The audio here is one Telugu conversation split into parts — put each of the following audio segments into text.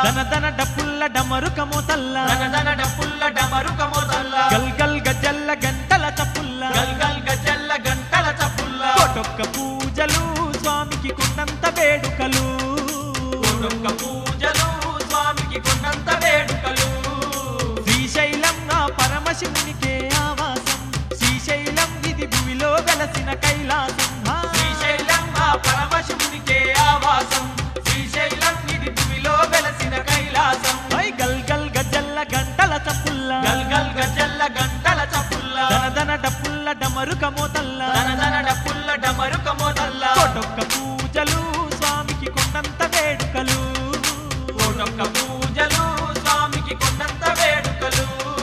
దన దన డప్పుల్ల డమరుకము తల్ల దన దన డప్పుల్ల డమరుక మోతల్ల గల్ గల్ గజల్ల గంటల చప్పుల్ల గల్ గల్ గజల్ల గంటల చప్పుల్ల కోటొక్క పూజలు స్వామికి కొండంత వేడుకలు కోటొక్క పూజలు స్వామికి కొండంత వేడుకలు శ్రీశైలం నా పరమశివునికే ఆవాసం శ్రీశైలం ఇది భూమిలో వెలసిన కైలాసం హా. శ్రీశైలం ఆ పరమశివునికే ఆవాసం శ్రీశైలం ఇది భూమిలో వెలసిన కైలాసం ఐ గల్ గల్ గజల్ల గంటల చప్పుల్ల గల్ గల్ గజల్ల గంటల చప్పుల్ల దన దన డప్పుల్ల డమరుకము తల్ల దన దన డప్పుల్ల డమరుక మోతల్ల కోటొక్క పూజలు స్వామికి కొండంత వేడుకలు కోటొక్క పూజలు స్వామికి కొండంత వేడుకలు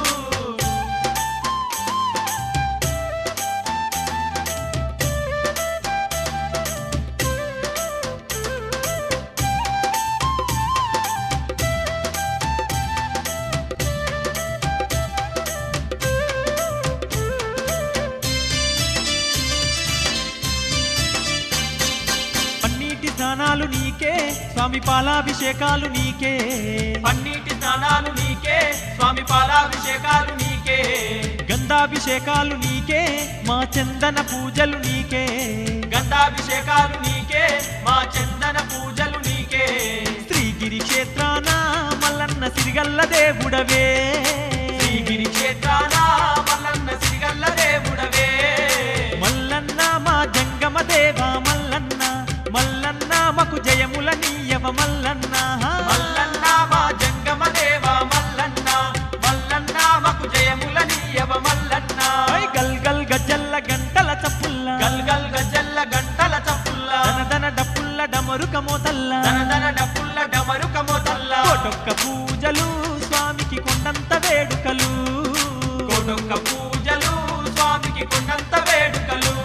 పన్నీటి స్నానాలు నీకే స్వామి పాలాభిషేకాలు నీకే పన్నీటి స్నానాలు నీకే స్వామి పాలాభిషేకాలు నీకే గంధాభిషేకాలు నీకే మా చందన పూజలు నీకే గంధాభిషేకాలు నీకే మా చందన పూజలు నీకే శ్రీగిరి క్షేత్రాన మల్లన్న సిరిగల్ల దేవుడవే శ్రీగిరి క్షేత్రాన మల్లన్న సిరిగల్ల దేవుడవే మల్లన్న మా జంగమ దేవ మల్లన్న మల్లన్న మాకు జయముల నీయవ మల్లన్న మల్లన్న మా జంగమ దేవ మల్లన్న మల్లన్న మాకు జయముల నీయవ మల్లన్న ఐ గల్ గల్ గజల్ల గంటల చప్పుల్ల గల్ గల్ గజల్ల గంటల చప్పుల్ల దన దన డప్పుల్ల డమరుకమో తల్ల దన దన డప్పుల్ల డమరుక మోతల్ల కోటొక్క పూజలు స్వామికి కొండంత వేడుకలు కోటొక్క పూజలు స్వామికి కొండంత వేడుకలు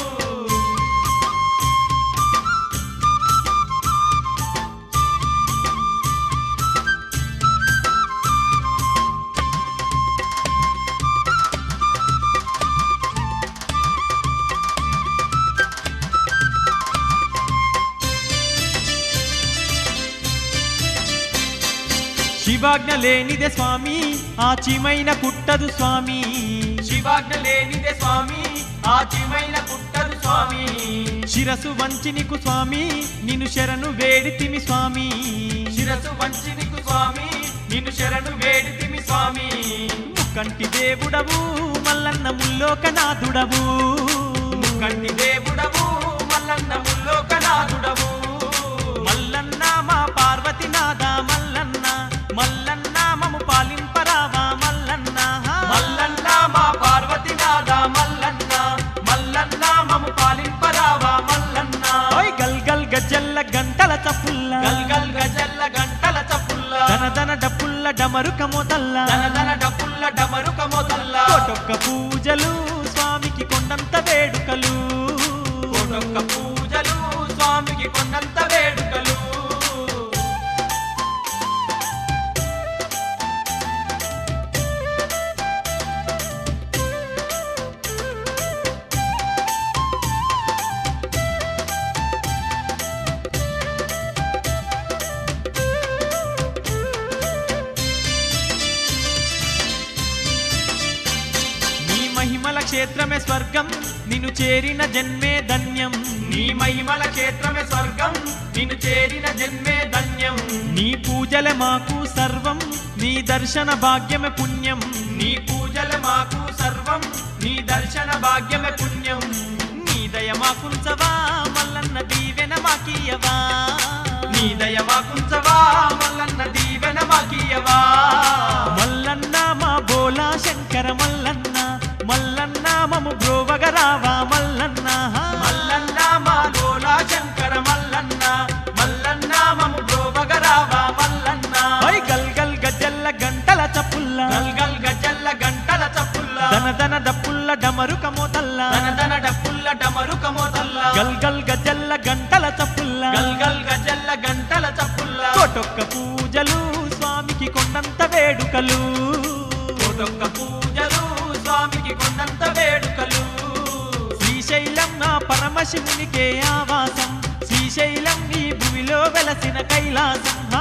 శివాజ్ఞ లేనిదే స్వామి ఆ చిమైన కుట్టదు స్వామి శివాజ్ఞ లేనిదే స్వామి ఆచిమైన పుట్టదు స్వామి శిరసు వంచి నీకు స్వామి నిన్ను శరణు వేడితిమి స్వామి శిరసు వంచి నీకు స్వామి నిన్ను శరణు వేడితిమి స్వామి ముక్కంటి దేవుడవు మల్లన్న ముల్లోకనాథుడవు కంటి దేవుడవు మల్లన్న ముల్లోకనాథుడవు మల్లన్న మా పార్వతీనాథ మల్లన్న మల్లన్న మము పాలింపరావా మల్లన్న మల్లన్న మా పార్వతీనాథ మల్లన్న మల్లన్న మము పాలింపరావా మల్లన్న ఓయ్ గల్ గల్ గజ్జల్ల గంటల చప్పుల్ల గల్ గల్ గజల్ల గంటల చప్పుల్ల దన దన డప్పుల్ల డమరుకమో తల్ల దన దన డప్పుల్ల డమరుక మోతల్ల కోటొక్క పూజలు స్వామికి కొండంత వేడుకలు కోటొక్క పూజలు స్వామికి కొండంత వేడుకలు నీ మహిమల క్షేత్రమే స్వర్గం నిన్ను చేరిన జన్మే ధన్యం నీ మహిమల క్షేత్రమే స్వర్గం నిన్ను చేరిన జన్మే ధన్యం నీ పూజలే మాకు సర్వం నీ దర్శన భాగ్యమే పుణ్యం నీ పూజల మాకు సర్వం నీ దర్శన భాగ్యమే పుణ్యం నీ దయ మాకుంచవా మల్లన్న దీవెన మాకీయవా నీ దయ మాకుంచవా మల్లన్న దీవెన మాకీయవా మల్లన్న మా బోలా శంకర మల్లన్న మల్లన్న మము బ్రోవగరావా మల్లన్న మల్లన్న మా లోలా శంకర మల్లన్న మల్లన్న మము బ్రోవగరావా మల్లన్న ఓయ్ గల్ గల్ గజల్ల గంటల చప్పుల్ల గల్ గల్ గజల్ల గంటల చప్పుల్ల దన దన డప్పుల్ల డమరుకమో తల్ల దన దన డప్పుల్ల డమరుక మోతల్ల గల్ గల్ గజల్ల గంటల చప్పుల్ల గల్ గల్ గజల్ల గంటల చప్పుల్ల కోటొక్క పూజలు స్వామికి కొండంత వేడుకలు కోటొక్క పూజలు స్వామికి కొండంత వేడుకలు శ్రీశైలం నా పరమశివునికే ఆవాసం శ్రీశైలం ఈ భూమిలో వెలసిన కైలాసం హా. శ్రీశైలం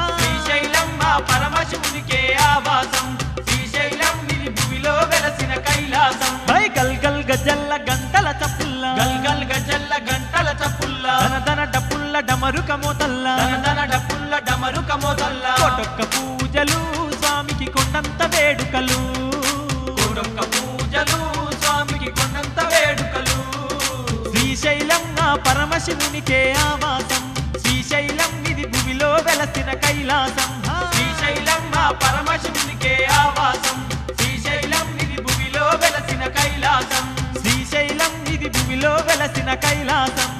శ్రీశైలం మా పరమశివునికే ఆవాసం శ్రీశైలం ఇది భూమిలో వెలసిన కైలాసం హై గల్ గల్ గజల్ల గంటల చప్పుల్ల గల్ గల్ గజల్ల గంటల చప్పుల్లా దన దన డప్పుల్ల డమరుక మోతల్ల దన దన డప్పుల్ల డమరుక మోతల్లా కోటొక్క పూజలు స్వామికి కొండంత వేడుకలు కోటొక్క పూజలు స్వామికి కొండంత వేడుకలు శ్రీశైలం నా పరమశివునికే ఆవాసం శ్రీశైలం ఇది భూమిలో వెలసిన కైలాసం హా. శ్రీశైలం మా పరమశివునికే ఆవాసం శ్రీశైలం ఇది భూమిలో వెలసిన కైలాసం శ్రీశైలం ఇది భూమిలో వెలసిన కైలాసం